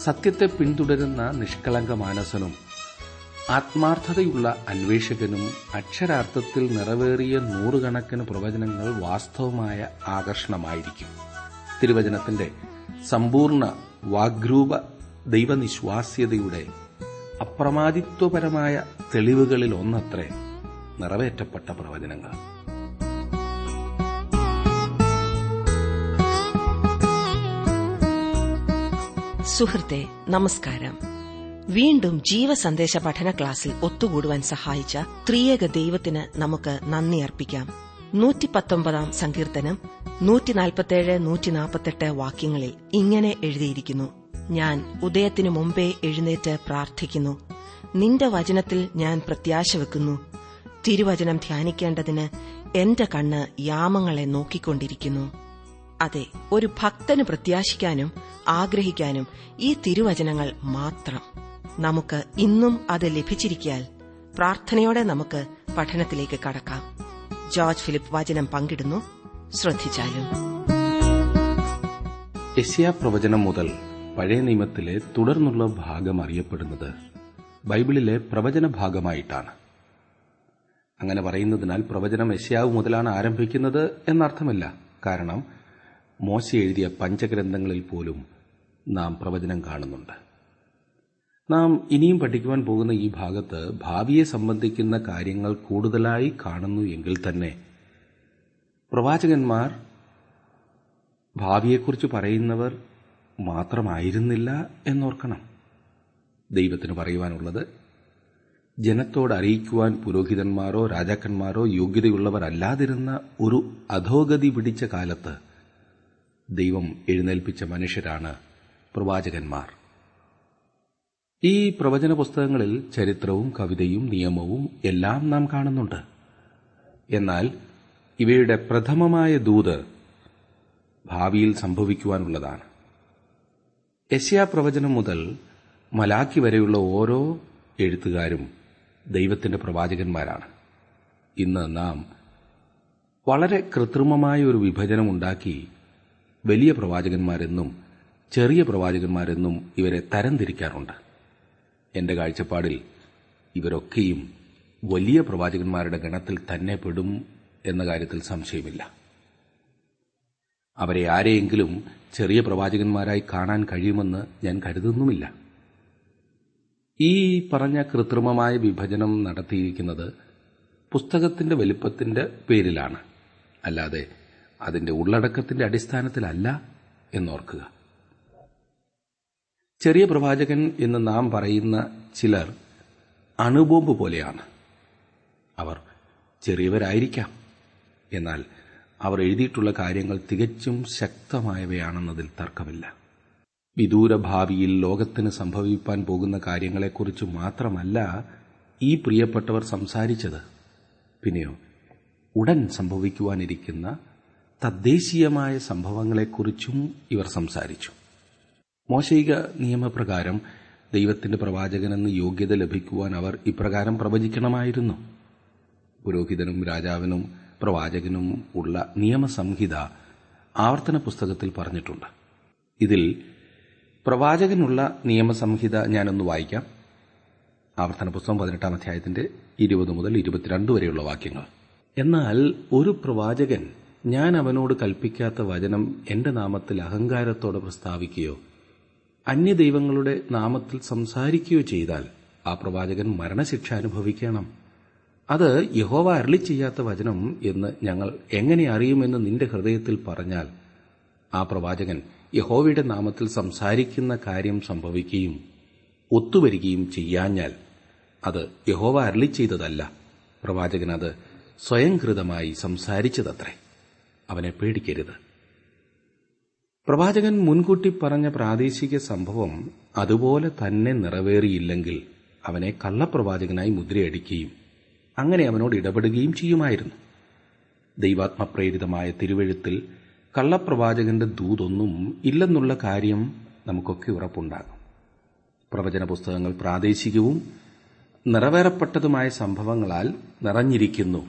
സത്യത്തെ പിന്തുടരുന്ന നിഷ്കളങ്ക മാനസനും ആത്മാർത്ഥതയുള്ള അന്വേഷകനും അക്ഷരാർത്ഥത്തിൽ നിറവേറിയ നൂറുകണക്കിന് പ്രവചനങ്ങൾ വാസ്തവമായ ആകർഷണമായിരിക്കും തിരുവചനത്തിന്റെ സമ്പൂർണ്ണ വാഗ്രൂപ ദൈവനിശ്വാസ്യതയുടെ അപ്രമാദിത്വപരമായ തെളിവുകളിൽ ഒന്നത്രേ നിറവേറ്റപ്പെട്ട പ്രവചനങ്ങൾ സുഹൃത്തെ നമസ്കാരം വീണ്ടും ജീവസന്ദേശ പഠന ക്ലാസ്സിൽ ഒത്തുകൂടുവാൻ സഹായിച്ച ത്രിയേക ദൈവത്തിന് നമുക്ക് നന്ദി അർപ്പിക്കാം നൂറ്റി പത്തൊമ്പതാം സങ്കീർത്തനം നൂറ്റിനാൽപ്പത്തേഴ് നൂറ്റിനാൽപ്പത്തെട്ട് വാക്യങ്ങളിൽ ഇങ്ങനെ എഴുതിയിരിക്കുന്നു ഞാൻ ഉദയത്തിനു മുമ്പേ എഴുന്നേറ്റ് പ്രാർത്ഥിക്കുന്നു നിന്റെ വചനത്തിൽ ഞാൻ പ്രത്യാശ വെക്കുന്നു തിരുവചനം ധ്യാനിക്കേണ്ടതിന് എന്റെ കണ്ണ് യാമങ്ങളെ നോക്കിക്കൊണ്ടിരിക്കുന്നു അതെ ഒരു ഭക്തന് പ്രത്യാശിക്കാനും ആഗ്രഹിക്കാനും ഈ തിരുവചനങ്ങൾ മാത്രം നമുക്ക് ഇന്നും അത് ലഭിച്ചിരിക്കാൽ പ്രാർത്ഥനയോടെ നമുക്ക് പഠനത്തിലേക്ക് കടക്കാം ജോർജ് ഫിലിപ്പ് വചനം പങ്കിടുന്നു ശ്രദ്ധിച്ചാലും യശ്യാ പ്രവചനം മുതൽ പഴയ നിയമത്തിലെ തുടർന്നുള്ള ഭാഗം അറിയപ്പെടുന്നത് ബൈബിളിലെ പ്രവചന ഭാഗമായിട്ടാണ് അങ്ങനെ പറയുന്നതിനാൽ പ്രവചനം യശ്യാവ് മുതലാണ് ആരംഭിക്കുന്നത് എന്നർത്ഥമില്ല കാരണം മോശ എഴുതിയ പഞ്ചഗ്രന്ഥങ്ങളിൽ പോലും നാം പ്രവചനം കാണുന്നുണ്ട് നാം ഇനിയും പഠിക്കുവാൻ പോകുന്ന ഈ ഭാഗത്ത് ഭാവിയെ സംബന്ധിക്കുന്ന കാര്യങ്ങൾ കൂടുതലായി കാണുന്നു എങ്കിൽ തന്നെ പ്രവാചകന്മാർ ഭാവിയെക്കുറിച്ച് പറയുന്നവർ മാത്രമായിരുന്നില്ല എന്നോർക്കണം ദൈവത്തിന് പറയുവാനുള്ളത് ജനത്തോട് അറിയിക്കുവാൻ പുരോഹിതന്മാരോ രാജാക്കന്മാരോ യോഗ്യതയുള്ളവരല്ലാതിരുന്ന ഒരു അധോഗതി പിടിച്ച കാലത്ത് ദൈവം എഴുന്നേൽപ്പിച്ച മനുഷ്യരാണ് പ്രവാചകന്മാർ ഈ പ്രവചന പുസ്തകങ്ങളിൽ ചരിത്രവും കവിതയും നിയമവും എല്ലാം നാം കാണുന്നുണ്ട് എന്നാൽ ഇവയുടെ പ്രഥമമായ ദൂത് ഭാവിയിൽ സംഭവിക്കുവാനുള്ളതാണ് യശ്യാ പ്രവചനം മുതൽ മലാക്കി വരെയുള്ള ഓരോ എഴുത്തുകാരും ദൈവത്തിന്റെ പ്രവാചകന്മാരാണ് ഇന്ന് നാം വളരെ കൃത്രിമമായ ഒരു വിഭജനം ഉണ്ടാക്കി വലിയ പ്രവാചകന്മാരെന്നും ചെറിയ പ്രവാചകന്മാരെന്നും ഇവരെ തരംതിരിക്കാറുണ്ട് എന്റെ കാഴ്ചപ്പാടിൽ ഇവരൊക്കെയും വലിയ പ്രവാചകന്മാരുടെ ഗണത്തിൽ തന്നെ പെടും എന്ന കാര്യത്തിൽ സംശയമില്ല അവരെ ആരെയെങ്കിലും ചെറിയ പ്രവാചകന്മാരായി കാണാൻ കഴിയുമെന്ന് ഞാൻ കരുതുന്നുമില്ല ഈ പറഞ്ഞ കൃത്രിമമായ വിഭജനം നടത്തിയിരിക്കുന്നത് പുസ്തകത്തിന്റെ വലിപ്പത്തിന്റെ പേരിലാണ് അല്ലാതെ അതിന്റെ ഉള്ളടക്കത്തിന്റെ അടിസ്ഥാനത്തിലല്ല എന്നോർക്കുക ചെറിയ പ്രവാചകൻ എന്ന് നാം പറയുന്ന ചിലർ അണുബോംബ് പോലെയാണ് അവർ ചെറിയവരായിരിക്കാം എന്നാൽ അവർ എഴുതിയിട്ടുള്ള കാര്യങ്ങൾ തികച്ചും ശക്തമായവയാണെന്നതിൽ തർക്കമില്ല വിദൂര ഭാവിയിൽ ലോകത്തിന് സംഭവിപ്പാൻ പോകുന്ന കാര്യങ്ങളെക്കുറിച്ച് മാത്രമല്ല ഈ പ്രിയപ്പെട്ടവർ സംസാരിച്ചത് പിന്നെയോ ഉടൻ സംഭവിക്കുവാനിരിക്കുന്ന തദ്ദേശീയമായ സംഭവങ്ങളെക്കുറിച്ചും ഇവർ സംസാരിച്ചു മോശയിക നിയമപ്രകാരം ദൈവത്തിന്റെ പ്രവാചകനെന്ന് യോഗ്യത ലഭിക്കുവാൻ അവർ ഇപ്രകാരം പ്രവചിക്കണമായിരുന്നു പുരോഹിതനും രാജാവിനും പ്രവാചകനും ഉള്ള നിയമസംഹിത ആവർത്തന പുസ്തകത്തിൽ പറഞ്ഞിട്ടുണ്ട് ഇതിൽ പ്രവാചകനുള്ള നിയമസംഹിത ഞാനൊന്ന് വായിക്കാം ആവർത്തന പുസ്തകം പതിനെട്ടാം അധ്യായത്തിന്റെ ഇരുപത് മുതൽ ഇരുപത്തിരണ്ട് വരെയുള്ള വാക്യങ്ങൾ എന്നാൽ ഒരു പ്രവാചകൻ ഞാൻ അവനോട് കൽപ്പിക്കാത്ത വചനം എന്റെ നാമത്തിൽ അഹങ്കാരത്തോടെ പ്രസ്താവിക്കുകയോ അന്യദൈവങ്ങളുടെ നാമത്തിൽ സംസാരിക്കുകയോ ചെയ്താൽ ആ പ്രവാചകൻ മരണശിക്ഷ അനുഭവിക്കണം അത് യഹോവ അരളി ചെയ്യാത്ത വചനം എന്ന് ഞങ്ങൾ എങ്ങനെ അറിയുമെന്ന് നിന്റെ ഹൃദയത്തിൽ പറഞ്ഞാൽ ആ പ്രവാചകൻ യഹോവയുടെ നാമത്തിൽ സംസാരിക്കുന്ന കാര്യം സംഭവിക്കുകയും ഒത്തുവരികയും ചെയ്യാഞ്ഞാൽ അത് യഹോവ അരളി ചെയ്തതല്ല പ്രവാചകൻ അത് സ്വയംകൃതമായി സംസാരിച്ചതത്രേ അവനെ പേടിക്കരുത് പ്രവാചകൻ മുൻകൂട്ടി പറഞ്ഞ പ്രാദേശിക സംഭവം അതുപോലെ തന്നെ നിറവേറിയില്ലെങ്കിൽ അവനെ കള്ളപ്രവാചകനായി മുദ്രയടിക്കുകയും അങ്ങനെ അവനോട് ഇടപെടുകയും ചെയ്യുമായിരുന്നു ദൈവാത്മപ്രേരിതമായ തിരുവഴുത്തിൽ കള്ളപ്രവാചകന്റെ ദൂതൊന്നും ഇല്ലെന്നുള്ള കാര്യം നമുക്കൊക്കെ ഉറപ്പുണ്ടാകും പ്രവചന പുസ്തകങ്ങൾ പ്രാദേശികവും നിറവേറപ്പെട്ടതുമായ സംഭവങ്ങളാൽ നിറഞ്ഞിരിക്കുന്നു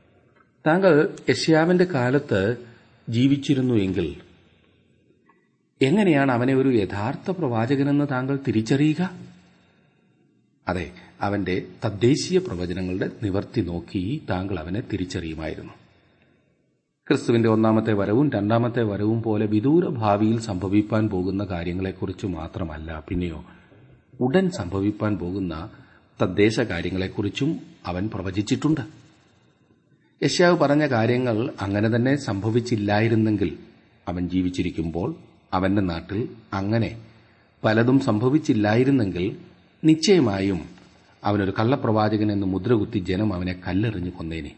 താങ്കൾ യശ്യാവിന്റെ കാലത്ത് ജീവിച്ചിരുന്നു എങ്കിൽ എങ്ങനെയാണ് അവനെ ഒരു യഥാർത്ഥ പ്രവാചകനെന്ന് താങ്കൾ തിരിച്ചറിയുക അതെ അവന്റെ തദ്ദേശീയ പ്രവചനങ്ങളുടെ നിവർത്തി നോക്കി താങ്കൾ അവനെ തിരിച്ചറിയുമായിരുന്നു ക്രിസ്തുവിന്റെ ഒന്നാമത്തെ വരവും രണ്ടാമത്തെ വരവും പോലെ വിദൂര ഭാവിയിൽ സംഭവിപ്പാൻ പോകുന്ന കാര്യങ്ങളെക്കുറിച്ച് മാത്രമല്ല പിന്നെയോ ഉടൻ സംഭവിപ്പാൻ പോകുന്ന തദ്ദേശ കാര്യങ്ങളെക്കുറിച്ചും അവൻ പ്രവചിച്ചിട്ടുണ്ട് യശ്യാവ് പറഞ്ഞ കാര്യങ്ങൾ അങ്ങനെ തന്നെ സംഭവിച്ചില്ലായിരുന്നെങ്കിൽ അവൻ ജീവിച്ചിരിക്കുമ്പോൾ അവന്റെ നാട്ടിൽ അങ്ങനെ പലതും സംഭവിച്ചില്ലായിരുന്നെങ്കിൽ നിശ്ചയമായും അവനൊരു കള്ളപ്രവാചകൻ എന്ന് മുദ്രകുത്തി ജനം അവനെ കല്ലെറിഞ്ഞു കൊന്നേനെ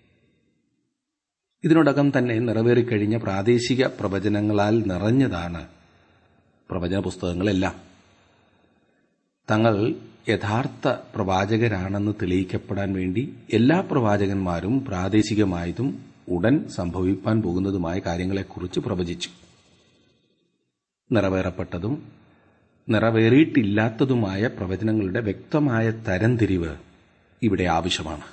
ഇതിനോടകം തന്നെ നിറവേറിക്കഴിഞ്ഞ പ്രാദേശിക പ്രവചനങ്ങളാൽ നിറഞ്ഞതാണ് പ്രവചന പുസ്തകങ്ങളെല്ലാം തങ്ങൾ യഥാർത്ഥ പ്രവാചകരാണെന്ന് തെളിയിക്കപ്പെടാൻ വേണ്ടി എല്ലാ പ്രവാചകന്മാരും പ്രാദേശികമായതും ഉടൻ സംഭവിപ്പാൻ പോകുന്നതുമായ കാര്യങ്ങളെക്കുറിച്ച് പ്രവചിച്ചു നിറവേറപ്പെട്ടതും നിറവേറിയിട്ടില്ലാത്തതുമായ പ്രവചനങ്ങളുടെ വ്യക്തമായ തരംതിരിവ് ഇവിടെ ആവശ്യമാണ്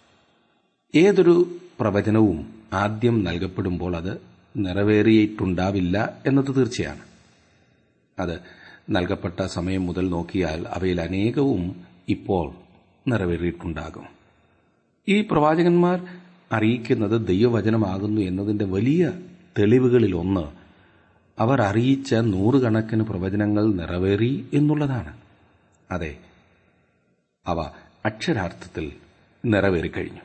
ഏതൊരു പ്രവചനവും ആദ്യം നൽകപ്പെടുമ്പോൾ അത് നിറവേറിയിട്ടുണ്ടാവില്ല എന്നത് തീർച്ചയാണ് അത് നൽകപ്പെട്ട സമയം മുതൽ നോക്കിയാൽ അവയിൽ അനേകവും ഇപ്പോൾ നിറവേറിയിട്ടുണ്ടാകും ഈ പ്രവാചകന്മാർ അറിയിക്കുന്നത് ദൈവവചനമാകുന്നു എന്നതിന്റെ വലിയ തെളിവുകളിലൊന്ന് അവർ അറിയിച്ച നൂറുകണക്കിന് പ്രവചനങ്ങൾ നിറവേറി എന്നുള്ളതാണ് അതെ അവ അക്ഷരാർത്ഥത്തിൽ നിറവേറിക്കഴിഞ്ഞു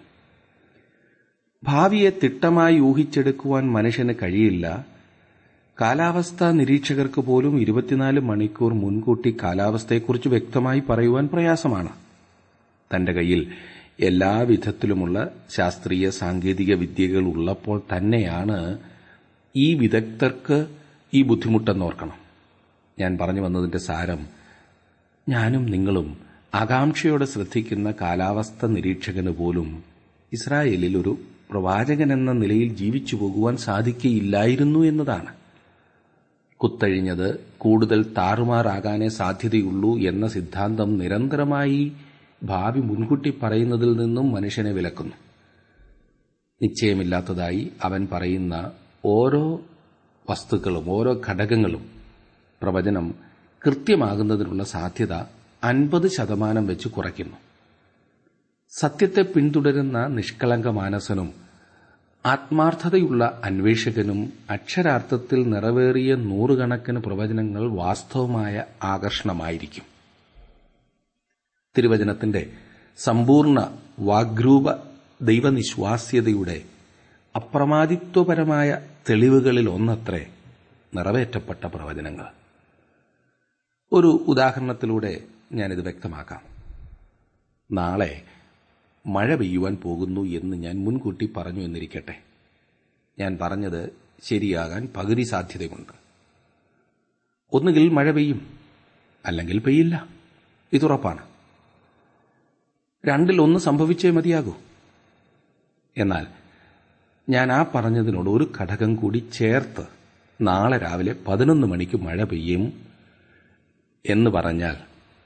ഭാവിയെ തിട്ടമായി ഊഹിച്ചെടുക്കുവാൻ മനുഷ്യന് കഴിയില്ല കാലാവസ്ഥാ നിരീക്ഷകർക്ക് പോലും ഇരുപത്തിനാല് മണിക്കൂർ മുൻകൂട്ടി കാലാവസ്ഥയെക്കുറിച്ച് വ്യക്തമായി പറയുവാൻ പ്രയാസമാണ് തന്റെ കയ്യിൽ എല്ലാ വിധത്തിലുമുള്ള ശാസ്ത്രീയ സാങ്കേതിക വിദ്യകൾ ഉള്ളപ്പോൾ തന്നെയാണ് ഈ വിദഗ്ധർക്ക് ഈ ബുദ്ധിമുട്ടെന്നോർക്കണം ഞാൻ പറഞ്ഞു വന്നതിന്റെ സാരം ഞാനും നിങ്ങളും ആകാംക്ഷയോടെ ശ്രദ്ധിക്കുന്ന കാലാവസ്ഥ നിരീക്ഷകന് പോലും ഇസ്രായേലിൽ ഒരു പ്രവാചകൻ എന്ന നിലയിൽ ജീവിച്ചു പോകുവാൻ സാധിക്കയില്ലായിരുന്നു എന്നതാണ് കുത്തഴിഞ്ഞത് കൂടുതൽ താറുമാറാകാനേ സാധ്യതയുള്ളൂ എന്ന സിദ്ധാന്തം നിരന്തരമായി ഭാവി മുൻകൂട്ടി പറയുന്നതിൽ നിന്നും മനുഷ്യനെ വിലക്കുന്നു നിശ്ചയമില്ലാത്തതായി അവൻ പറയുന്ന ഓരോ വസ്തുക്കളും ഓരോ ഘടകങ്ങളും പ്രവചനം കൃത്യമാകുന്നതിനുള്ള സാധ്യത അൻപത് ശതമാനം വെച്ച് കുറയ്ക്കുന്നു സത്യത്തെ പിന്തുടരുന്ന നിഷ്കളങ്ക മാനസനും ആത്മാർത്ഥതയുള്ള അന്വേഷകനും അക്ഷരാർത്ഥത്തിൽ നിറവേറിയ നൂറുകണക്കിന് പ്രവചനങ്ങൾ വാസ്തവമായ ആകർഷണമായിരിക്കും തിരുവചനത്തിന്റെ സമ്പൂർണ്ണ വാഗ്രൂപ ദൈവനിശ്വാസ്യതയുടെ അപ്രമാദിത്വപരമായ തെളിവുകളിൽ ഒന്നത്രേ നിറവേറ്റപ്പെട്ട പ്രവചനങ്ങൾ ഒരു ഉദാഹരണത്തിലൂടെ ഞാനിത് വ്യക്തമാക്കാം നാളെ മഴ പെയ്യുവാൻ പോകുന്നു എന്ന് ഞാൻ മുൻകൂട്ടി പറഞ്ഞു എന്നിരിക്കട്ടെ ഞാൻ പറഞ്ഞത് ശരിയാകാൻ പകുതി സാധ്യതയുണ്ട് ഒന്നുകിൽ മഴ പെയ്യും അല്ലെങ്കിൽ പെയ്യില്ല ഇതുറപ്പാണ് രണ്ടിൽ ഒന്ന് സംഭവിച്ചേ മതിയാകൂ എന്നാൽ ഞാൻ ആ പറഞ്ഞതിനോട് ഒരു ഘടകം കൂടി ചേർത്ത് നാളെ രാവിലെ പതിനൊന്ന് മണിക്ക് മഴ പെയ്യും എന്ന് പറഞ്ഞാൽ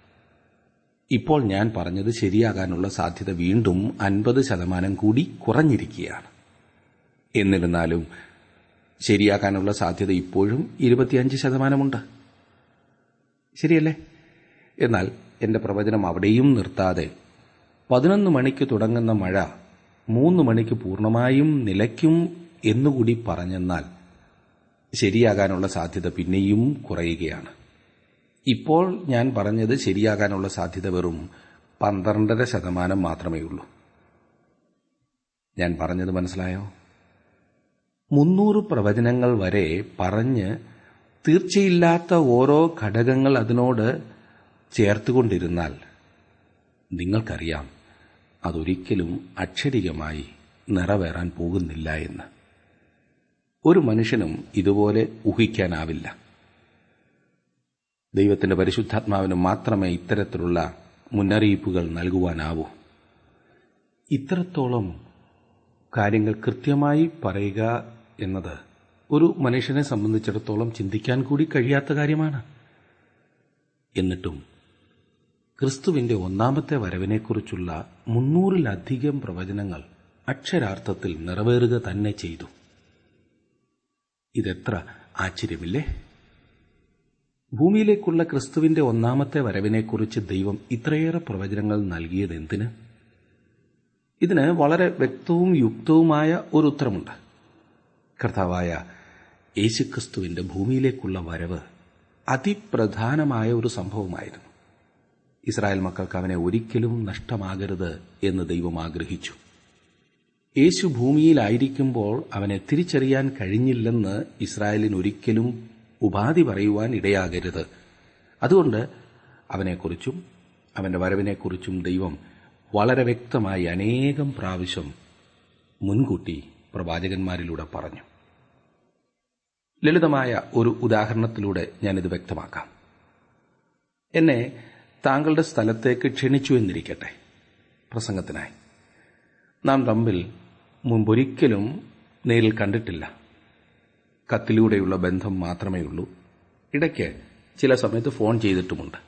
ഇപ്പോൾ ഞാൻ പറഞ്ഞത് ശരിയാകാനുള്ള സാധ്യത വീണ്ടും അൻപത് ശതമാനം കൂടി കുറഞ്ഞിരിക്കുകയാണ് എന്നിരുന്നാലും ശരിയാകാനുള്ള സാധ്യത ഇപ്പോഴും ഇരുപത്തിയഞ്ച് ശതമാനമുണ്ട് ശരിയല്ലേ എന്നാൽ എന്റെ പ്രവചനം അവിടെയും നിർത്താതെ പതിനൊന്ന് മണിക്ക് തുടങ്ങുന്ന മഴ മൂന്ന് മണിക്ക് പൂർണ്ണമായും നിലയ്ക്കും എന്നുകൂടി പറഞ്ഞെന്നാൽ ശരിയാകാനുള്ള സാധ്യത പിന്നെയും കുറയുകയാണ് ഇപ്പോൾ ഞാൻ പറഞ്ഞത് ശരിയാകാനുള്ള സാധ്യത വെറും പന്ത്രണ്ടര ശതമാനം മാത്രമേ ഉള്ളൂ ഞാൻ പറഞ്ഞത് മനസ്സിലായോ മുന്നൂറ് പ്രവചനങ്ങൾ വരെ പറഞ്ഞ് തീർച്ചയില്ലാത്ത ഓരോ ഘടകങ്ങൾ അതിനോട് ചേർത്തുകൊണ്ടിരുന്നാൽ നിങ്ങൾക്കറിയാം അതൊരിക്കലും അക്ഷരികമായി നിറവേറാൻ പോകുന്നില്ല എന്ന് ഒരു മനുഷ്യനും ഇതുപോലെ ഊഹിക്കാനാവില്ല ദൈവത്തിന്റെ പരിശുദ്ധാത്മാവിന് മാത്രമേ ഇത്തരത്തിലുള്ള മുന്നറിയിപ്പുകൾ നൽകുവാനാവൂ ഇത്രത്തോളം കാര്യങ്ങൾ കൃത്യമായി പറയുക എന്നത് ഒരു മനുഷ്യനെ സംബന്ധിച്ചിടത്തോളം ചിന്തിക്കാൻ കൂടി കഴിയാത്ത കാര്യമാണ് എന്നിട്ടും ക്രിസ്തുവിന്റെ ഒന്നാമത്തെ വരവിനെക്കുറിച്ചുള്ള മുന്നൂറിലധികം പ്രവചനങ്ങൾ അക്ഷരാർത്ഥത്തിൽ നിറവേറുക തന്നെ ചെയ്തു ഇതെത്ര ആശ്ചര്യമില്ലേ ഭൂമിയിലേക്കുള്ള ക്രിസ്തുവിന്റെ ഒന്നാമത്തെ വരവിനെക്കുറിച്ച് ദൈവം ഇത്രയേറെ പ്രവചനങ്ങൾ നൽകിയത് എന്തിന് ഇതിന് വളരെ വ്യക്തവും യുക്തവുമായ ഒരു ഉത്തരമുണ്ട് കർത്താവായ യേശുക്രിസ്തുവിന്റെ ഭൂമിയിലേക്കുള്ള വരവ് അതിപ്രധാനമായ ഒരു സംഭവമായിരുന്നു ഇസ്രായേൽ മക്കൾക്ക് അവനെ ഒരിക്കലും നഷ്ടമാകരുത് എന്ന് ദൈവം ആഗ്രഹിച്ചു യേശു ഭൂമിയിലായിരിക്കുമ്പോൾ അവനെ തിരിച്ചറിയാൻ കഴിഞ്ഞില്ലെന്ന് ഇസ്രായേലിന് ഒരിക്കലും ഉപാധി പറയുവാൻ ഇടയാകരുത് അതുകൊണ്ട് അവനെക്കുറിച്ചും അവന്റെ വരവിനെക്കുറിച്ചും ദൈവം വളരെ വ്യക്തമായി അനേകം പ്രാവശ്യം മുൻകൂട്ടി പ്രവാചകന്മാരിലൂടെ പറഞ്ഞു ലളിതമായ ഒരു ഉദാഹരണത്തിലൂടെ ഞാനിത് വ്യക്തമാക്കാം എന്നെ താങ്കളുടെ സ്ഥലത്തേക്ക് ക്ഷണിച്ചു എന്നിരിക്കട്ടെ പ്രസംഗത്തിനായി നാം തമ്മിൽ മുമ്പൊരിക്കലും നേരിൽ കണ്ടിട്ടില്ല കത്തിലൂടെയുള്ള ബന്ധം മാത്രമേ ഉള്ളൂ ഇടയ്ക്ക് ചില സമയത്ത് ഫോൺ ചെയ്തിട്ടുമുണ്ട്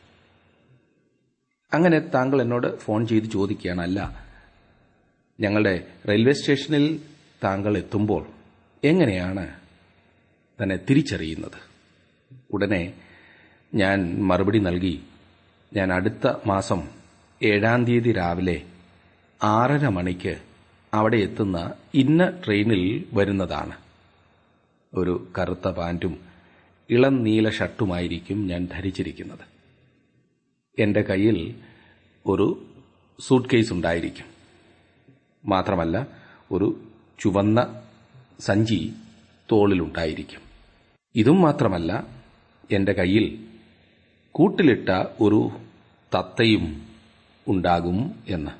അങ്ങനെ താങ്കൾ എന്നോട് ഫോൺ ചെയ്ത് ചോദിക്കുകയാണ് അല്ല ഞങ്ങളുടെ റെയിൽവേ സ്റ്റേഷനിൽ താങ്കൾ എത്തുമ്പോൾ എങ്ങനെയാണ് തന്നെ തിരിച്ചറിയുന്നത് ഉടനെ ഞാൻ മറുപടി നൽകി ഞാൻ അടുത്ത മാസം ഏഴാം തീയതി രാവിലെ ആറര മണിക്ക് അവിടെ എത്തുന്ന ഇന്ന ട്രെയിനിൽ വരുന്നതാണ് ഒരു കറുത്ത പാൻറ്റും ഇളം നീല ഷർട്ടുമായിരിക്കും ഞാൻ ധരിച്ചിരിക്കുന്നത് എന്റെ കയ്യിൽ ഒരു സൂട്ട് കേസ് ഉണ്ടായിരിക്കും മാത്രമല്ല ഒരു ചുവന്ന സഞ്ചി തോളിലുണ്ടായിരിക്കും ഇതും മാത്രമല്ല എന്റെ കയ്യിൽ കൂട്ടിലിട്ട ഒരു തത്തയും ഉണ്ടാകും എന്ന്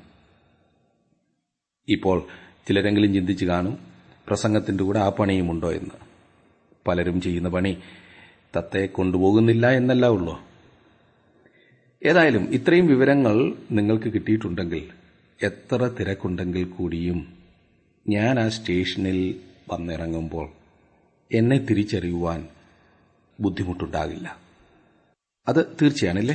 ഇപ്പോൾ ചിലരെങ്കിലും ചിന്തിച്ചു കാണും പ്രസംഗത്തിന്റെ കൂടെ ആ പണിയുമുണ്ടോ എന്ന് പലരും ചെയ്യുന്ന പണി തത്തയെ കൊണ്ടുപോകുന്നില്ല എന്നല്ല ഉള്ളൂ ഏതായാലും ഇത്രയും വിവരങ്ങൾ നിങ്ങൾക്ക് കിട്ടിയിട്ടുണ്ടെങ്കിൽ എത്ര തിരക്കുണ്ടെങ്കിൽ കൂടിയും ഞാൻ ആ സ്റ്റേഷനിൽ വന്നിറങ്ങുമ്പോൾ എന്നെ തിരിച്ചറിയുവാൻ ബുദ്ധിമുട്ടുണ്ടാകില്ല അത് തീർച്ചയാണല്ലേ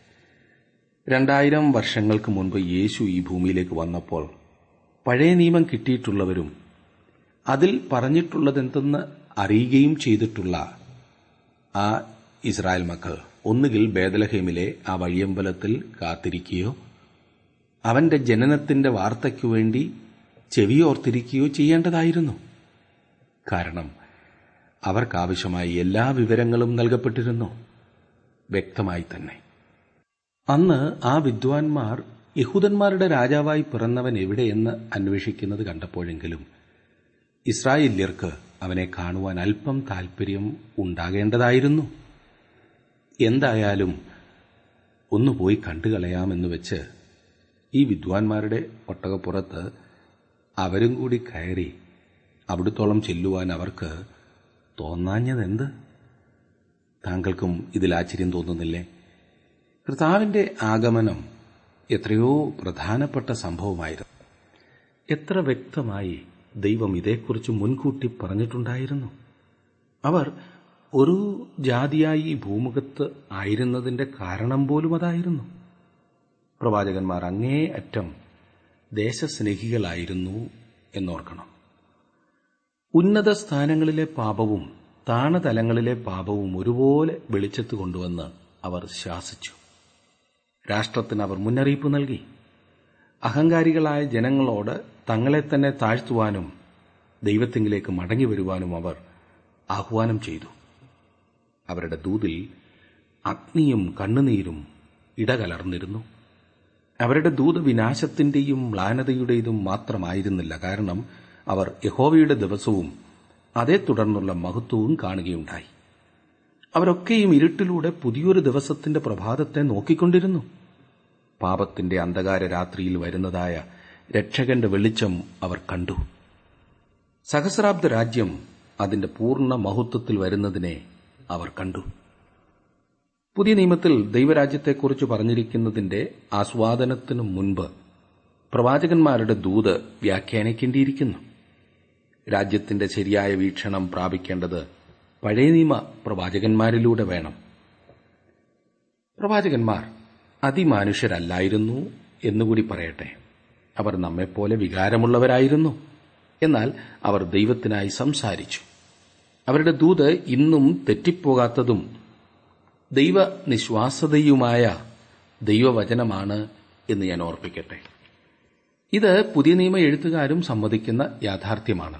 രണ്ടായിരം വർഷങ്ങൾക്ക് മുൻപ് യേശു ഈ ഭൂമിയിലേക്ക് വന്നപ്പോൾ പഴയ നിയമം കിട്ടിയിട്ടുള്ളവരും അതിൽ പറഞ്ഞിട്ടുള്ളതെന്തെന്ന് അറിയുകയും ചെയ്തിട്ടുള്ള ആ ഇസ്രായേൽ മക്കൾ ഒന്നുകിൽ ബേദലഹേമിലെ ആ വഴിയമ്പലത്തിൽ കാത്തിരിക്കുകയോ അവന്റെ ജനനത്തിന്റെ വാർത്തയ്ക്കു വേണ്ടി ചെവിയോർത്തിരിക്കുകയോ ചെയ്യേണ്ടതായിരുന്നു കാരണം അവർക്കാവശ്യമായ എല്ലാ വിവരങ്ങളും നൽകപ്പെട്ടിരുന്നു വ്യക്തമായി തന്നെ അന്ന് ആ വിദ്വാൻമാർ യഹൂദന്മാരുടെ രാജാവായി പിറന്നവൻ എവിടെയെന്ന് അന്വേഷിക്കുന്നത് കണ്ടപ്പോഴെങ്കിലും ഇസ്രായേല്യർക്ക് അവനെ കാണുവാൻ അല്പം താൽപര്യം ഉണ്ടാകേണ്ടതായിരുന്നു എന്തായാലും ഒന്ന് പോയി കണ്ടുകളയാമെന്ന് വെച്ച് ഈ വിദ്വാൻമാരുടെ ഒട്ടകപ്പുറത്ത് അവരും കൂടി കയറി അവിടുത്തോളം ചെല്ലുവാൻ അവർക്ക് തോന്നാഞ്ഞതെന്ത് താങ്കൾക്കും ഇതിൽ ആശ്ചര്യം തോന്നുന്നില്ലേ കർത്താവിന്റെ ആഗമനം എത്രയോ പ്രധാനപ്പെട്ട സംഭവമായിരുന്നു എത്ര വ്യക്തമായി ദൈവം ഇതേക്കുറിച്ച് മുൻകൂട്ടി പറഞ്ഞിട്ടുണ്ടായിരുന്നു അവർ ഒരു ജാതിയായി ഈ ഭൂമുഖത്ത് ആയിരുന്നതിന്റെ കാരണം പോലും അതായിരുന്നു പ്രവാചകന്മാർ അങ്ങേ അറ്റം ദേശസ്നേഹികളായിരുന്നു എന്നോർക്കണം ഉന്നത സ്ഥാനങ്ങളിലെ പാപവും താണതലങ്ങളിലെ പാപവും ഒരുപോലെ വെളിച്ചത്ത് കൊണ്ടുവന്ന് അവർ ശാസിച്ചു രാഷ്ട്രത്തിന് അവർ മുന്നറിയിപ്പ് നൽകി അഹങ്കാരികളായ ജനങ്ങളോട് തങ്ങളെ തന്നെ താഴ്ത്തുവാനും ദൈവത്തിങ്കിലേക്ക് മടങ്ങി വരുവാനും അവർ ആഹ്വാനം ചെയ്തു അവരുടെ ദൂതിൽ അഗ്നിയും കണ്ണുനീരും ഇടകലർന്നിരുന്നു അവരുടെ ദൂത് വിനാശത്തിന്റെയും മ്ലാനതയുടേതും മാത്രമായിരുന്നില്ല കാരണം അവർ യഹോവയുടെ ദിവസവും അതേ തുടർന്നുള്ള മഹത്വവും കാണുകയുണ്ടായി അവരൊക്കെയും ഇരുട്ടിലൂടെ പുതിയൊരു ദിവസത്തിന്റെ പ്രഭാതത്തെ നോക്കിക്കൊണ്ടിരുന്നു പാപത്തിന്റെ അന്ധകാര രാത്രിയിൽ വരുന്നതായ രക്ഷകന്റെ വെളിച്ചം അവർ കണ്ടു സഹസ്രാബ്ദ രാജ്യം അതിന്റെ പൂർണ്ണ മഹത്വത്തിൽ വരുന്നതിനെ അവർ കണ്ടു പുതിയ നിയമത്തിൽ ദൈവരാജ്യത്തെക്കുറിച്ച് പറഞ്ഞിരിക്കുന്നതിന്റെ ആസ്വാദനത്തിനു മുൻപ് പ്രവാചകന്മാരുടെ ദൂത് വ്യാഖ്യാനിക്കേണ്ടിയിരിക്കുന്നു രാജ്യത്തിന്റെ ശരിയായ വീക്ഷണം പ്രാപിക്കേണ്ടത് പഴയ നിയമ പ്രവാചകന്മാരിലൂടെ വേണം പ്രവാചകന്മാർ അതിമാനുഷ്യരല്ലായിരുന്നു എന്നുകൂടി പറയട്ടെ അവർ നമ്മെപ്പോലെ വികാരമുള്ളവരായിരുന്നു എന്നാൽ അവർ ദൈവത്തിനായി സംസാരിച്ചു അവരുടെ ദൂത് ഇന്നും തെറ്റിപ്പോകാത്തതും ദൈവനിശ്വാസതയുമായ ദൈവവചനമാണ് എന്ന് ഞാൻ ഓർപ്പിക്കട്ടെ ഇത് പുതിയ നിയമ എഴുത്തുകാരും സമ്മതിക്കുന്ന യാഥാർത്ഥ്യമാണ്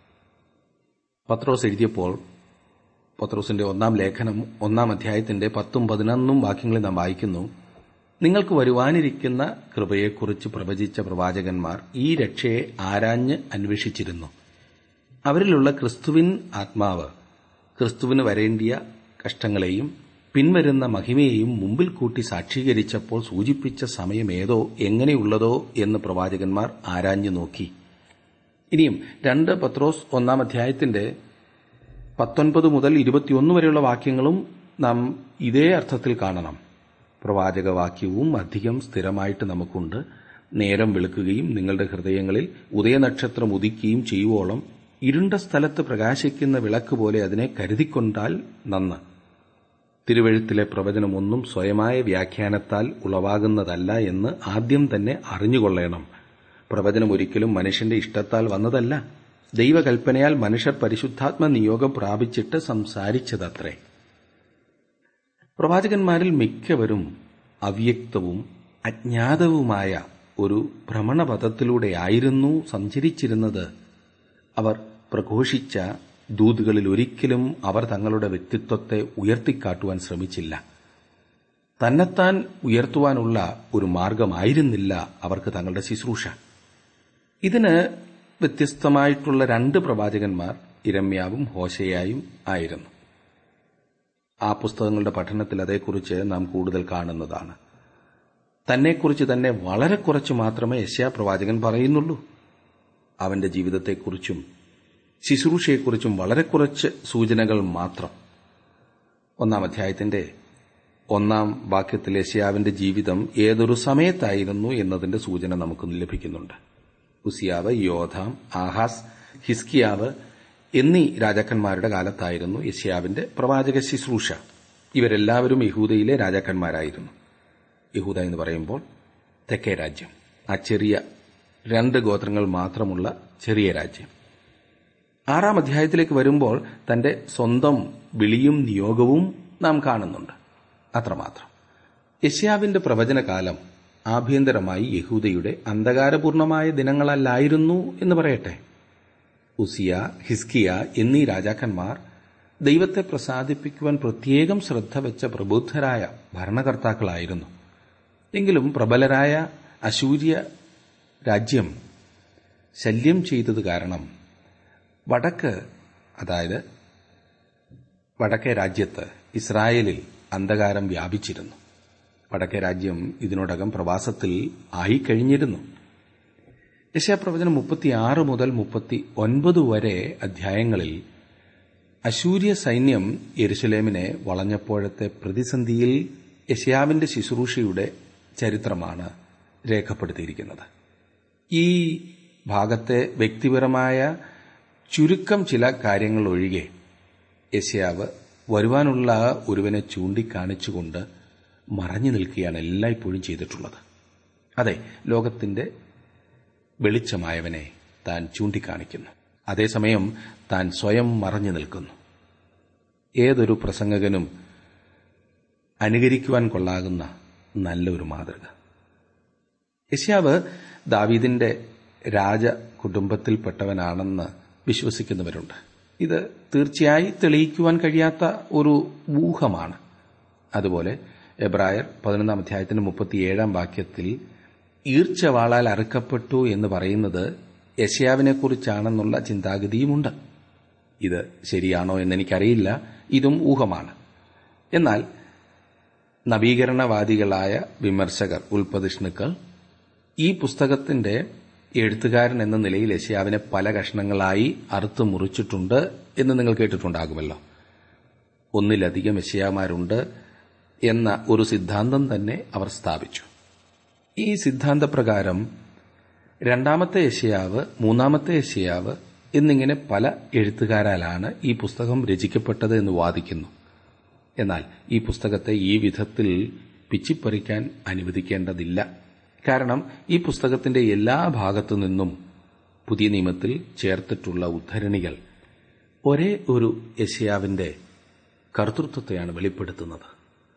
പത്രോസ് എഴുതിയപ്പോൾ പത്രോസിന്റെ ഒന്നാം ലേഖനം ഒന്നാം അധ്യായത്തിന്റെ പത്തും പതിനൊന്നും വാക്യങ്ങളിൽ നാം വായിക്കുന്നു നിങ്ങൾക്ക് വരുവാനിരിക്കുന്ന കൃപയെക്കുറിച്ച് പ്രവചിച്ച പ്രവാചകന്മാർ ഈ രക്ഷയെ ആരാഞ്ഞ് അന്വേഷിച്ചിരുന്നു അവരിലുള്ള ക്രിസ്തുവിൻ ആത്മാവ് ക്രിസ്തുവിന് വരേണ്ടിയ കഷ്ടങ്ങളെയും പിൻവരുന്ന മഹിമയെയും മുമ്പിൽ കൂട്ടി സാക്ഷീകരിച്ചപ്പോൾ സൂചിപ്പിച്ച സമയമേതോ എങ്ങനെയുള്ളതോ എന്ന് പ്രവാചകന്മാർ ആരാഞ്ഞു നോക്കി ഇനിയും രണ്ട് പത്രോസ് ഒന്നാം അധ്യായത്തിന്റെ പത്തൊൻപത് മുതൽ ഇരുപത്തിയൊന്ന് വരെയുള്ള വാക്യങ്ങളും നാം ഇതേ അർത്ഥത്തിൽ കാണണം പ്രവാചകവാക്യവും അധികം സ്ഥിരമായിട്ട് നമുക്കുണ്ട് നേരം വെളുക്കുകയും നിങ്ങളുടെ ഹൃദയങ്ങളിൽ ഉദയനക്ഷത്രം ഉദിക്കുകയും ചെയ്യുവോളം ഇരുണ്ട സ്ഥലത്ത് പ്രകാശിക്കുന്ന വിളക്ക് പോലെ അതിനെ കരുതിക്കൊണ്ടാൽ നന്ന് തിരുവഴുത്തിലെ പ്രവചനമൊന്നും സ്വയമായ വ്യാഖ്യാനത്താൽ ഉളവാകുന്നതല്ല എന്ന് ആദ്യം തന്നെ അറിഞ്ഞുകൊള്ളണം പ്രവചനം ഒരിക്കലും മനുഷ്യന്റെ ഇഷ്ടത്താൽ വന്നതല്ല ദൈവകൽപ്പനയാൽ മനുഷ്യർ പരിശുദ്ധാത്മ നിയോഗം പ്രാപിച്ചിട്ട് സംസാരിച്ചതത്രേ പ്രവാചകന്മാരിൽ മിക്കവരും അവ്യക്തവും അജ്ഞാതവുമായ ഒരു ഭ്രമണപഥത്തിലൂടെയായിരുന്നു സഞ്ചരിച്ചിരുന്നത് അവർ പ്രഘോഷിച്ച ദൂതുകളിൽ ഒരിക്കലും അവർ തങ്ങളുടെ വ്യക്തിത്വത്തെ ഉയർത്തിക്കാട്ടുവാൻ ശ്രമിച്ചില്ല തന്നെത്താൻ ഉയർത്തുവാനുള്ള ഒരു മാർഗമായിരുന്നില്ല അവർക്ക് തങ്ങളുടെ ശുശ്രൂഷ ഇതിന് വ്യത്യസ്തമായിട്ടുള്ള രണ്ട് പ്രവാചകന്മാർ ഇരമ്യാവും ഹോശയായും ആയിരുന്നു ആ പുസ്തകങ്ങളുടെ പഠനത്തിൽ അതേക്കുറിച്ച് നാം കൂടുതൽ കാണുന്നതാണ് തന്നെക്കുറിച്ച് തന്നെ വളരെ കുറച്ച് മാത്രമേ യശ്യാ പ്രവാചകൻ പറയുന്നുള്ളൂ അവന്റെ ജീവിതത്തെക്കുറിച്ചും ശുശ്രൂഷയെക്കുറിച്ചും വളരെ കുറച്ച് സൂചനകൾ മാത്രം ഒന്നാം അധ്യായത്തിന്റെ ഒന്നാം വാക്യത്തിൽ യശ്യാവിന്റെ ജീവിതം ഏതൊരു സമയത്തായിരുന്നു എന്നതിന്റെ സൂചന നമുക്ക് ലഭിക്കുന്നുണ്ട് ഉസിയാവ് യോധാം ആഹാസ് ഹിസ്കിയാവ് എന്നീ രാജാക്കന്മാരുടെ കാലത്തായിരുന്നു യശ്യാവിന്റെ പ്രവാചക ശുശ്രൂഷ ഇവരെല്ലാവരും യഹൂദയിലെ രാജാക്കന്മാരായിരുന്നു യഹൂദ എന്ന് പറയുമ്പോൾ തെക്കേ രാജ്യം ആ ചെറിയ രണ്ട് ഗോത്രങ്ങൾ മാത്രമുള്ള ചെറിയ രാജ്യം ആറാം അധ്യായത്തിലേക്ക് വരുമ്പോൾ തന്റെ സ്വന്തം വിളിയും നിയോഗവും നാം കാണുന്നുണ്ട് അത്രമാത്രം യശ്യാവിന്റെ പ്രവചനകാലം ആഭ്യന്തരമായി യഹൂദയുടെ അന്ധകാരപൂർണമായ ദിനങ്ങളല്ലായിരുന്നു എന്ന് പറയട്ടെ ഉസിയ ഹിസ്കിയ എന്നീ രാജാക്കന്മാർ ദൈവത്തെ പ്രസാദിപ്പിക്കുവാൻ പ്രത്യേകം ശ്രദ്ധ വെച്ച പ്രബുദ്ധരായ ഭരണകർത്താക്കളായിരുന്നു എങ്കിലും പ്രബലരായ അശൂര്യ രാജ്യം ശല്യം ചെയ്തത് കാരണം വടക്ക് അതായത് വടക്കേ രാജ്യത്ത് ഇസ്രായേലിൽ അന്ധകാരം വ്യാപിച്ചിരുന്നു വടക്കേ രാജ്യം ഇതിനോടകം പ്രവാസത്തിൽ ആയിക്കഴിഞ്ഞിരുന്നു യശാപ്രവചനം മുപ്പത്തിയാറ് മുതൽ മുപ്പത്തി ഒൻപത് വരെ അധ്യായങ്ങളിൽ അശൂര്യ സൈന്യം യെരുസലേമിനെ വളഞ്ഞപ്പോഴത്തെ പ്രതിസന്ധിയിൽ യശയാവിന്റെ ശുശ്രൂഷയുടെ ചരിത്രമാണ് രേഖപ്പെടുത്തിയിരിക്കുന്നത് ഈ ഭാഗത്തെ വ്യക്തിപരമായ ചുരുക്കം ചില കാര്യങ്ങൾ ഒഴികെ യശയാവ് വരുവാനുള്ള ഒരുവനെ ചൂണ്ടിക്കാണിച്ചുകൊണ്ട് മറഞ്ഞു നിൽക്കുകയാണ് എല്ലായ്പ്പോഴും ചെയ്തിട്ടുള്ളത് അതെ ലോകത്തിന്റെ വെളിച്ചമായവനെ താൻ ചൂണ്ടിക്കാണിക്കുന്നു അതേസമയം താൻ സ്വയം മറഞ്ഞു നിൽക്കുന്നു ഏതൊരു പ്രസംഗകനും അനുകരിക്കുവാൻ കൊള്ളാകുന്ന നല്ലൊരു മാതൃക യശ്യാവ് ദാവീദിന്റെ രാജ കുടുംബത്തിൽപ്പെട്ടവനാണെന്ന് വിശ്വസിക്കുന്നവരുണ്ട് ഇത് തീർച്ചയായി തെളിയിക്കുവാൻ കഴിയാത്ത ഒരു ഊഹമാണ് അതുപോലെ എബ്രായർ പതിനൊന്നാം അധ്യായത്തിന്റെ മുപ്പത്തിയേഴാം വാക്യത്തിൽ ഈർച്ചവാളാൽ അറുക്കപ്പെട്ടു എന്ന് പറയുന്നത് യശയാവിനെക്കുറിച്ചാണെന്നുള്ള ചിന്താഗതിയുമുണ്ട് ഇത് ശരിയാണോ എന്നെനിക്കറിയില്ല ഇതും ഊഹമാണ് എന്നാൽ നവീകരണവാദികളായ വിമർശകർ ഉൽപ്പതിഷ്ണുക്കൾ ഈ പുസ്തകത്തിന്റെ എഴുത്തുകാരൻ എന്ന നിലയിൽ യശയാവിനെ പല കഷ്ണങ്ങളായി അറുത്ത് മുറിച്ചിട്ടുണ്ട് എന്ന് നിങ്ങൾ കേട്ടിട്ടുണ്ടാകുമല്ലോ ഒന്നിലധികം യശയാമാരുണ്ട് എന്ന ഒരു സിദ്ധാന്തം തന്നെ അവർ സ്ഥാപിച്ചു ഈ സിദ്ധാന്തപ്രകാരം രണ്ടാമത്തെ യശയാവ് മൂന്നാമത്തെ യശയാവ് എന്നിങ്ങനെ പല എഴുത്തുകാരാലാണ് ഈ പുസ്തകം രചിക്കപ്പെട്ടത് എന്ന് വാദിക്കുന്നു എന്നാൽ ഈ പുസ്തകത്തെ ഈ വിധത്തിൽ പിച്ചിപ്പറിക്കാൻ അനുവദിക്കേണ്ടതില്ല കാരണം ഈ പുസ്തകത്തിന്റെ എല്ലാ ഭാഗത്തു നിന്നും പുതിയ നിയമത്തിൽ ചേർത്തിട്ടുള്ള ഉദ്ധരണികൾ ഒരേ ഒരു യശയാവിന്റെ കർത്തൃത്വത്തെയാണ് വെളിപ്പെടുത്തുന്നത്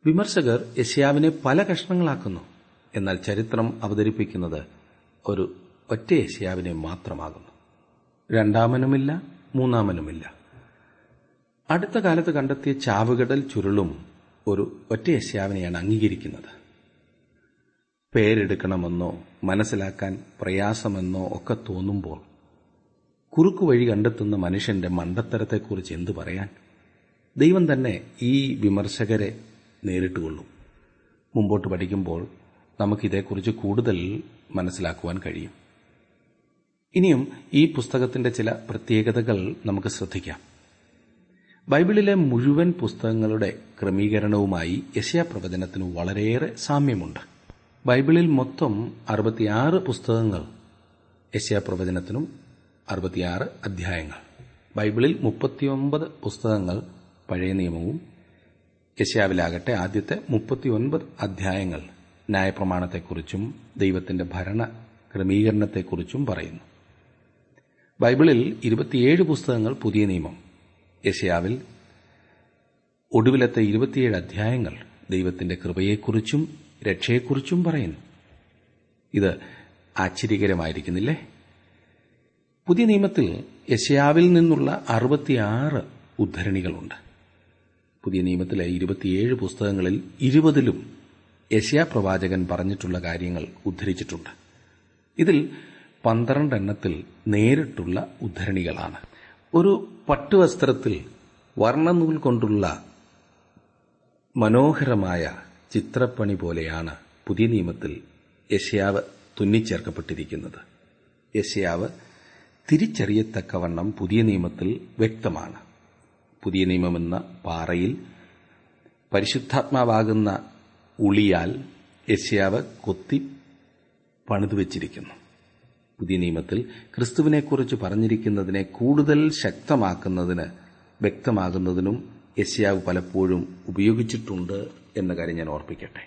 വിമർശകർ യശ്യാവിനെ പല കഷ്ണങ്ങളാക്കുന്നു എന്നാൽ ചരിത്രം അവതരിപ്പിക്കുന്നത് ഒരു ഒറ്റ യശ്യാവിനെ മാത്രമാകുന്നു രണ്ടാമനുമില്ല മൂന്നാമനുമില്ല അടുത്ത കാലത്ത് കണ്ടെത്തിയ ചാവുകടൽ ചുരുളും ഒരു ഒറ്റ യശ്യാവിനെയാണ് അംഗീകരിക്കുന്നത് പേരെടുക്കണമെന്നോ മനസ്സിലാക്കാൻ പ്രയാസമെന്നോ ഒക്കെ തോന്നുമ്പോൾ കുറുക്കു വഴി കണ്ടെത്തുന്ന മനുഷ്യന്റെ മണ്ടത്തരത്തെക്കുറിച്ച് എന്തു പറയാൻ ദൈവം തന്നെ ഈ വിമർശകരെ നേരിട്ടുകൊള്ളും മുമ്പോട്ട് പഠിക്കുമ്പോൾ നമുക്കിതേക്കുറിച്ച് കൂടുതൽ മനസ്സിലാക്കുവാൻ കഴിയും ഇനിയും ഈ പുസ്തകത്തിന്റെ ചില പ്രത്യേകതകൾ നമുക്ക് ശ്രദ്ധിക്കാം ബൈബിളിലെ മുഴുവൻ പുസ്തകങ്ങളുടെ ക്രമീകരണവുമായി യശയാപ്രവചനത്തിന് വളരെയേറെ സാമ്യമുണ്ട് ബൈബിളിൽ മൊത്തം അറുപത്തിയാറ് പുസ്തകങ്ങൾ യശയാപ്രവചനത്തിനും അറുപത്തിയാറ് അധ്യായങ്ങൾ ബൈബിളിൽ മുപ്പത്തിയൊമ്പത് പുസ്തകങ്ങൾ പഴയ നിയമവും യശയാവിലാകട്ടെ ആദ്യത്തെ മുപ്പത്തിയൊൻപത് അധ്യായങ്ങൾ ന്യായപ്രമാണത്തെക്കുറിച്ചും ദൈവത്തിന്റെ ഭരണ ക്രമീകരണത്തെക്കുറിച്ചും പറയുന്നു ബൈബിളിൽ ഇരുപത്തിയേഴ് പുസ്തകങ്ങൾ പുതിയ നിയമം യശയാവിൽ ഒടുവിലത്തെ ഇരുപത്തിയേഴ് അധ്യായങ്ങൾ ദൈവത്തിന്റെ കൃപയെക്കുറിച്ചും രക്ഷയെക്കുറിച്ചും പറയുന്നു ഇത് ആശ്ചര്യകരമായിരിക്കുന്നില്ലേ പുതിയ നിയമത്തിൽ യശയാവിൽ നിന്നുള്ള അറുപത്തിയാറ് ഉദ്ധരണികളുണ്ട് പുതിയ നിയമത്തിലെ ഇരുപത്തിയേഴ് പുസ്തകങ്ങളിൽ ഇരുപതിലും യശയാ പ്രവാചകൻ പറഞ്ഞിട്ടുള്ള കാര്യങ്ങൾ ഉദ്ധരിച്ചിട്ടുണ്ട് ഇതിൽ പന്ത്രണ്ടെണ്ണത്തിൽ നേരിട്ടുള്ള ഉദ്ധരണികളാണ് ഒരു പട്ടുവസ്ത്രത്തിൽ വർണ്ണനൂൽ കൊണ്ടുള്ള മനോഹരമായ ചിത്രപ്പണി പോലെയാണ് പുതിയ നിയമത്തിൽ യശയാവ് തുന്നിച്ചേർക്കപ്പെട്ടിരിക്കുന്നത് യശയാവ് തിരിച്ചറിയത്തക്കവണ്ണം പുതിയ നിയമത്തിൽ വ്യക്തമാണ് പുതിയ നിയമമെന്ന പാറയിൽ പരിശുദ്ധാത്മാവാകുന്ന ഉളിയാൽ യശയാവ് കൊത്തി പണിതുവച്ചിരിക്കുന്നു പുതിയ നിയമത്തിൽ ക്രിസ്തുവിനെക്കുറിച്ച് പറഞ്ഞിരിക്കുന്നതിനെ കൂടുതൽ ശക്തമാക്കുന്നതിന് വ്യക്തമാകുന്നതിനും യശയാവ് പലപ്പോഴും ഉപയോഗിച്ചിട്ടുണ്ട് എന്ന കാര്യം ഞാൻ ഓർപ്പിക്കട്ടെ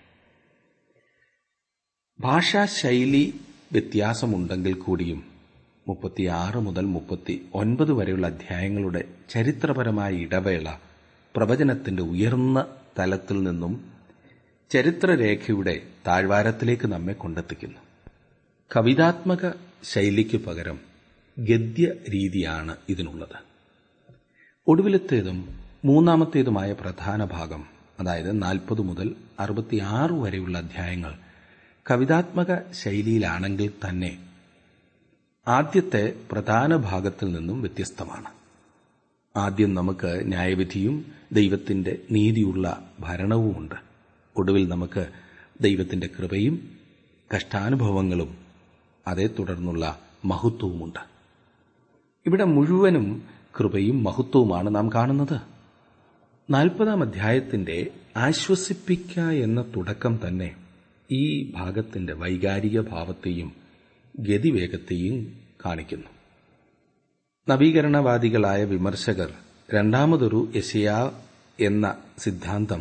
ഭാഷാശൈലി വ്യത്യാസമുണ്ടെങ്കിൽ കൂടിയും മുപ്പത്തിയാറ് മുതൽ മുപ്പത്തി ഒൻപത് വരെയുള്ള അധ്യായങ്ങളുടെ ചരിത്രപരമായ ഇടവേള പ്രവചനത്തിന്റെ ഉയർന്ന തലത്തിൽ നിന്നും ചരിത്രരേഖയുടെ താഴ്വാരത്തിലേക്ക് നമ്മെ കൊണ്ടെത്തിക്കുന്നു കവിതാത്മക ശൈലിക്ക് പകരം ഗദ്യ രീതിയാണ് ഇതിനുള്ളത് ഒടുവിലത്തേതും മൂന്നാമത്തേതുമായ പ്രധാന ഭാഗം അതായത് നാൽപ്പത് മുതൽ അറുപത്തിയാറ് വരെയുള്ള അധ്യായങ്ങൾ കവിതാത്മക ശൈലിയിലാണെങ്കിൽ തന്നെ ആദ്യത്തെ പ്രധാന ഭാഗത്തിൽ നിന്നും വ്യത്യസ്തമാണ് ആദ്യം നമുക്ക് ന്യായവിധിയും ദൈവത്തിന്റെ നീതിയുള്ള ഭരണവുമുണ്ട് ഒടുവിൽ നമുക്ക് ദൈവത്തിന്റെ കൃപയും കഷ്ടാനുഭവങ്ങളും അതേ തുടർന്നുള്ള മഹത്വവുമുണ്ട് ഇവിടെ മുഴുവനും കൃപയും മഹത്വവുമാണ് നാം കാണുന്നത് നാൽപ്പതാം അധ്യായത്തിന്റെ ആശ്വസിപ്പിക്ക എന്ന തുടക്കം തന്നെ ഈ ഭാഗത്തിന്റെ വൈകാരിക ഭാവത്തെയും ഗതിവേഗത്തെയും കാണിക്കുന്നു നവീകരണവാദികളായ വിമർശകർ രണ്ടാമതൊരു യശയ എന്ന സിദ്ധാന്തം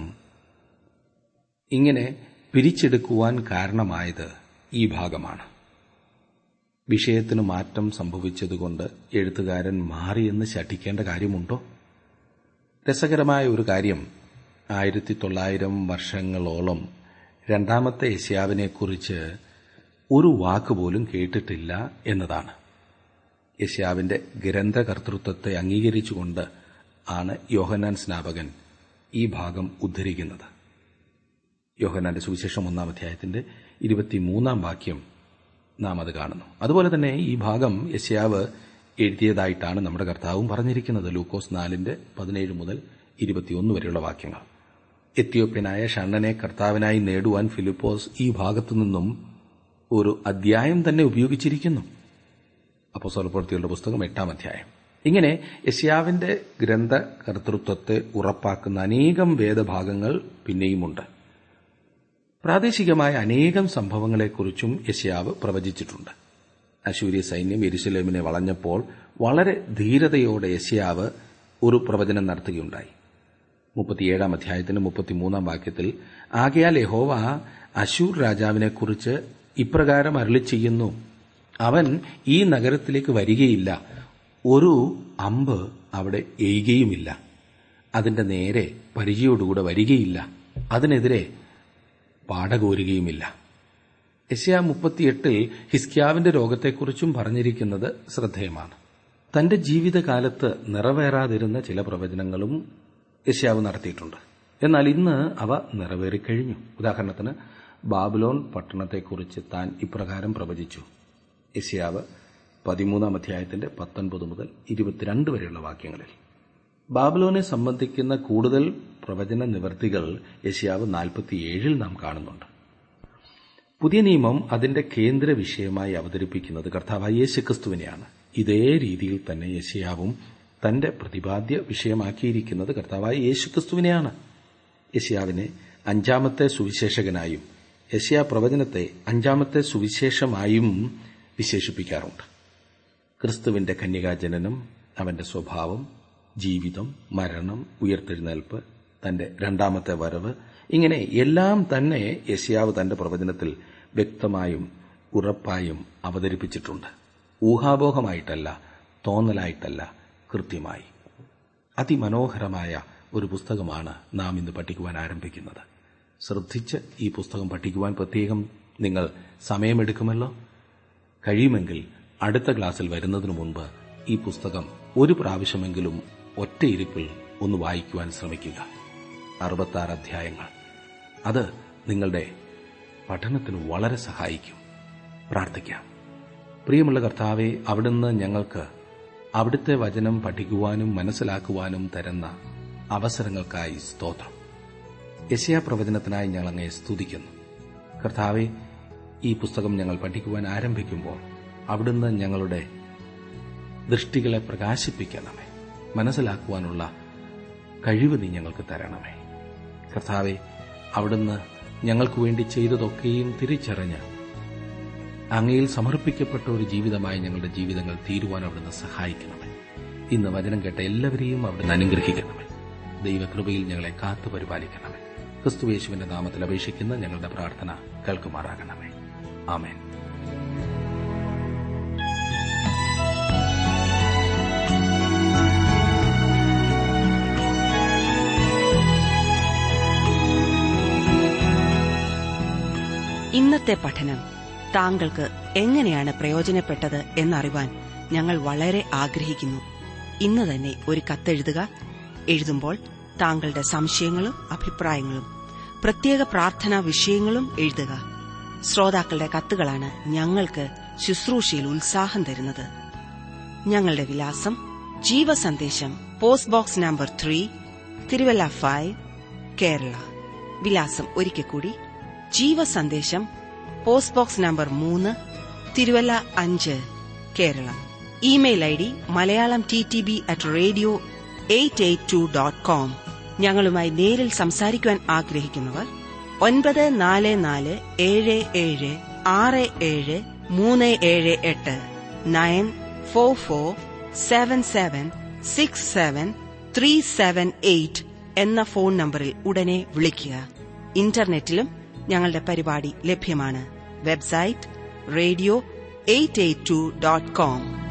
ഇങ്ങനെ പിരിച്ചെടുക്കുവാൻ കാരണമായത് ഈ ഭാഗമാണ് വിഷയത്തിന് മാറ്റം സംഭവിച്ചതുകൊണ്ട് എഴുത്തുകാരൻ മാറിയെന്ന് ശഠിക്കേണ്ട കാര്യമുണ്ടോ രസകരമായ ഒരു കാര്യം ആയിരത്തി തൊള്ളായിരം വർഷങ്ങളോളം രണ്ടാമത്തെ യശ്യാവിനെക്കുറിച്ച് ഒരു വാക്കുപോലും കേട്ടിട്ടില്ല എന്നതാണ് യശ്യാവിന്റെ ഗ്രന്ഥകർത്തൃത്വത്തെ അംഗീകരിച്ചുകൊണ്ട് ആണ് യോഹന്നാൻ സ്നാപകൻ ഈ ഭാഗം ഉദ്ധരിക്കുന്നത് യോഹന്നാന്റെ സുവിശേഷം ഒന്നാം അധ്യായത്തിന്റെ ഇരുപത്തിമൂന്നാം വാക്യം നാം അത് കാണുന്നു അതുപോലെ തന്നെ ഈ ഭാഗം യശ്യാവ് എഴുതിയതായിട്ടാണ് നമ്മുടെ കർത്താവും പറഞ്ഞിരിക്കുന്നത് ലൂക്കോസ് നാലിന്റെ പതിനേഴ് മുതൽ ഇരുപത്തിയൊന്ന് വരെയുള്ള വാക്യങ്ങൾ എത്യോപ്യനായ ഷണ്ണനെ കർത്താവിനായി നേടുവാൻ ഫിലിപ്പോസ് ഈ ഭാഗത്തു നിന്നും ഒരു അധ്യായം തന്നെ ഉപയോഗിച്ചിരിക്കുന്നു അപ്പോ സ്വലപ്രവൃത്തികളുടെ പുസ്തകം എട്ടാം അധ്യായം ഇങ്ങനെ യശ്യാവിന്റെ ഗ്രന്ഥകർത്തൃത്വത്തെ ഉറപ്പാക്കുന്ന അനേകം വേദഭാഗങ്ങൾ പിന്നെയുമുണ്ട് പ്രാദേശികമായ അനേകം സംഭവങ്ങളെക്കുറിച്ചും യശ്യാവ് പ്രവചിച്ചിട്ടുണ്ട് അശൂര്യ സൈന്യം എരുസലേമിനെ വളഞ്ഞപ്പോൾ വളരെ ധീരതയോടെ യശ്യാവ് ഒരു പ്രവചനം നടത്തുകയുണ്ടായി മുപ്പത്തിയേഴാം അധ്യായത്തിന്റെ മുപ്പത്തിമൂന്നാം വാക്യത്തിൽ ആകയാൽ യഹോവ അശൂർ രാജാവിനെക്കുറിച്ച് ഇപ്രകാരം അരളി ചെയ്യുന്നു അവൻ ഈ നഗരത്തിലേക്ക് വരികയില്ല ഒരു അമ്പ് അവിടെ എയ്യുകയുമില്ല അതിന്റെ നേരെ പരിചയോടുകൂടെ വരികയില്ല അതിനെതിരെ പാടകോരുകയുമില്ല യശയ മുപ്പത്തിയെട്ടിൽ ഹിസ്കിയാവിന്റെ രോഗത്തെക്കുറിച്ചും പറഞ്ഞിരിക്കുന്നത് ശ്രദ്ധേയമാണ് തന്റെ ജീവിതകാലത്ത് നിറവേറാതിരുന്ന ചില പ്രവചനങ്ങളും യശയാവ് നടത്തിയിട്ടുണ്ട് എന്നാൽ ഇന്ന് അവ നിറവേറിക്കഴിഞ്ഞു ഉദാഹരണത്തിന് ബാബുലോൺ പട്ടണത്തെക്കുറിച്ച് താൻ ഇപ്രകാരം പ്രവചിച്ചു യശയാവ് പതിമൂന്നാം അധ്യായത്തിന്റെ പത്തൊൻപത് മുതൽ ഇരുപത്തിരണ്ട് വരെയുള്ള വാക്യങ്ങളിൽ ബാബുലോനെ സംബന്ധിക്കുന്ന കൂടുതൽ പ്രവചന നിവർത്തികൾ യശയാവ് നാൽപ്പത്തിയേഴിൽ നാം കാണുന്നുണ്ട് പുതിയ നിയമം അതിന്റെ കേന്ദ്ര വിഷയമായി അവതരിപ്പിക്കുന്നത് കർത്താവായ യേശുക്രിസ്തുവിനെയാണ് ഇതേ രീതിയിൽ തന്നെ യശയാവും തന്റെ പ്രതിപാദ്യ വിഷയമാക്കിയിരിക്കുന്നത് കർത്താവായ യേശുക്രിസ്തുവിനെയാണ് യശയാവിനെ അഞ്ചാമത്തെ സുവിശേഷകനായും യശയാ പ്രവചനത്തെ അഞ്ചാമത്തെ സുവിശേഷമായും വിശേഷിപ്പിക്കാറുണ്ട് ക്രിസ്തുവിന്റെ കന്യകാജനനം അവന്റെ സ്വഭാവം ജീവിതം മരണം ഉയർത്തെഴുന്നേൽപ്പ് തന്റെ രണ്ടാമത്തെ വരവ് ഇങ്ങനെ എല്ലാം തന്നെ യശയാവ് തന്റെ പ്രവചനത്തിൽ വ്യക്തമായും ഉറപ്പായും അവതരിപ്പിച്ചിട്ടുണ്ട് ഊഹാപോഹമായിട്ടല്ല തോന്നലായിട്ടല്ല കൃത്യമായി അതിമനോഹരമായ ഒരു പുസ്തകമാണ് നാം ഇന്ന് പഠിക്കുവാൻ ആരംഭിക്കുന്നത് ശ്രദ്ധിച്ച് ഈ പുസ്തകം പഠിക്കുവാൻ പ്രത്യേകം നിങ്ങൾ സമയമെടുക്കുമല്ലോ കഴിയുമെങ്കിൽ അടുത്ത ക്ലാസ്സിൽ വരുന്നതിനു മുൻപ് ഈ പുസ്തകം ഒരു പ്രാവശ്യമെങ്കിലും ഒറ്റയിരിപ്പിൽ ഒന്ന് വായിക്കുവാൻ ശ്രമിക്കുക അറുപത്താറ് അധ്യായങ്ങൾ അത് നിങ്ങളുടെ പഠനത്തിന് വളരെ സഹായിക്കും പ്രാർത്ഥിക്കാം പ്രിയമുള്ള കർത്താവെ അവിടുന്ന് ഞങ്ങൾക്ക് അവിടുത്തെ വചനം പഠിക്കുവാനും മനസ്സിലാക്കുവാനും തരുന്ന അവസരങ്ങൾക്കായി സ്തോത്രം യശയാ പ്രവചനത്തിനായി ഞങ്ങൾ അങ്ങയെ സ്തുതിക്കുന്നു കർത്താവെ ഈ പുസ്തകം ഞങ്ങൾ പഠിക്കുവാൻ ആരംഭിക്കുമ്പോൾ അവിടുന്ന് ഞങ്ങളുടെ ദൃഷ്ടികളെ പ്രകാശിപ്പിക്കണമേ മനസ്സിലാക്കുവാനുള്ള കഴിവ് നീ ഞങ്ങൾക്ക് തരണമേ കർത്താവെ അവിടുന്ന് ഞങ്ങൾക്ക് വേണ്ടി ചെയ്തതൊക്കെയും തിരിച്ചറിഞ്ഞ് അങ്ങയിൽ സമർപ്പിക്കപ്പെട്ട ഒരു ജീവിതമായി ഞങ്ങളുടെ ജീവിതങ്ങൾ തീരുവാൻ അവിടുന്ന് സഹായിക്കണമേ ഇന്ന് വചനം കേട്ട എല്ലാവരെയും അവിടുന്ന് അനുഗ്രഹിക്കണമേ ദൈവകൃപയിൽ ഞങ്ങളെ കാത്തു പരിപാലിക്കണമേ ക്രിസ്തുയേശുവിന്റെ നാമത്തിൽ അപേക്ഷിക്കുന്ന ഞങ്ങളുടെ പ്രാർത്ഥന കേൾക്കുമാറാകണമേ ആമേൻ ഇന്നത്തെ പഠനം താങ്കൾക്ക് എങ്ങനെയാണ് പ്രയോജനപ്പെട്ടത് എന്നറിവാൻ ഞങ്ങൾ വളരെ ആഗ്രഹിക്കുന്നു ഇന്ന് തന്നെ ഒരു കത്തെഴുതുക എഴുതുമ്പോൾ താങ്കളുടെ സംശയങ്ങളും അഭിപ്രായങ്ങളും പ്രത്യേക പ്രാർത്ഥനാ വിഷയങ്ങളും എഴുതുക ശ്രോതാക്കളുടെ കത്തുകളാണ് ഞങ്ങൾക്ക് ശുശ്രൂഷയിൽ ഉത്സാഹം തരുന്നത് ഞങ്ങളുടെ വിലാസം Jeevasandesham post box number three Thiruvalla five Kerala വിലാസം ഒരിക്കൽ കൂടി ജീവസന്ദേശം പോസ്റ്റ് ബോക്സ് നമ്പർ മൂന്ന് തിരുവല്ല അഞ്ച് Keralam email I D Malayalam T T B at radio eight eight two dot com ഞങ്ങളുമായി നേരിൽ സംസാരിക്കുവാൻ ആഗ്രഹിക്കുന്നവർ ഒൻപത് നാല് നാല് ഏഴ് ഏഴ് ആറ് ഏഴ് മൂന്ന് ഏഴ് എട്ട് nine four four seven seven six seven three seven eight എന്ന ഫോൺ നമ്പറിൽ ഉടനെ വിളിക്കുക ഇന്റർനെറ്റിലും ഞങ്ങളുടെ പരിപാടി ലഭ്യമാണ് website radio eight eight two dot com